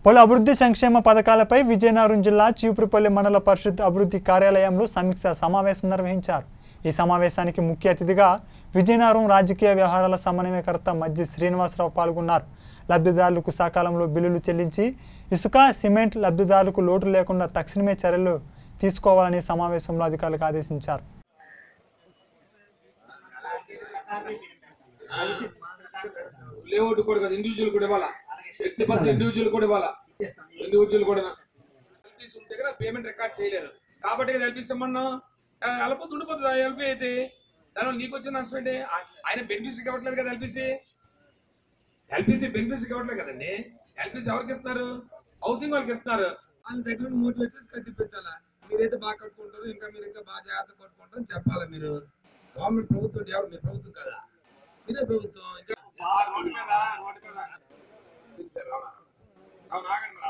పలు అభివృద్ధి సంక్షేమ పథకాలపై విజయనగరం జిల్లా చీపురుపల్లి మండల పరిషత్ అభివృద్ధి కార్యాలయంలో సమీక్ష సమావేశం నిర్వహించారు ఈ సమావేశానికి ముఖ్య అతిథిగా విజయనగరం రాజకీయ వ్యవహారాల సమన్వయకర్త మజ్జి శ్రీనివాసరావు పాల్గొన్నారు లబ్ధిదారులకు సకాలంలో బిల్లులు చెల్లించి ఇసుక సిమెంట్ లబ్ధిదారులకు లోటు లేకుండా తక్షణమే చర్యలు తీసుకోవాలని సమావేశంలో అధికారులకు ఆదేశించారు లేఅవుట్ కూడా కదా ఇండివిజువల్ కూడా ఇవ్వాలా వ్యక్తిగత ఇండివిజువల్ కూడా ఇవ్వాలా ఇండివిజువల్ కూడా ఎల్పీసీ ఉంటే కదా పేమెంట్ రికార్డ్ చేయలేరు కాబట్టి కదా ఎల్పీసీ ఇమ్మన్నాం వెళ్ళపోతే ఉండిపోతుంది ఆ ఎల్పీ అయితే దానివల్ల నీకు వచ్చిన నష్టం ఏంటి ఆ- ఆయన బెనిఫిట్స్ ఇవ్వట్లేదు కదా ఎల్పీసీ ఎల్పీసీ బెనిఫిట్స్ ఇవ్వట్లేదు కదండి ఎల్పీసీ ఎవరికి ఇస్తున్నారు హౌసింగ్ వాళ్ళకి ఇస్తున్నారు వాళ్ళ దగ్గర నుండి మోటివేట్ చేసి కట్టిపించాలా మీరైతే బాగా కట్టుకుంటారు ఇంకా మీరు ఇంకా బాగా జాగ్రత్త పట్టుకుంటారు అని చెప్పాలా మీరు గవర్నమెంట్ ప్రభుత్వం ఎవరు మీరు ప్రభుత్వం కదా మీరే ప్రభుత్వం ఇంకా నోటి మీద నోటి మీద చూశారు, అవునా? అవును ఆగండి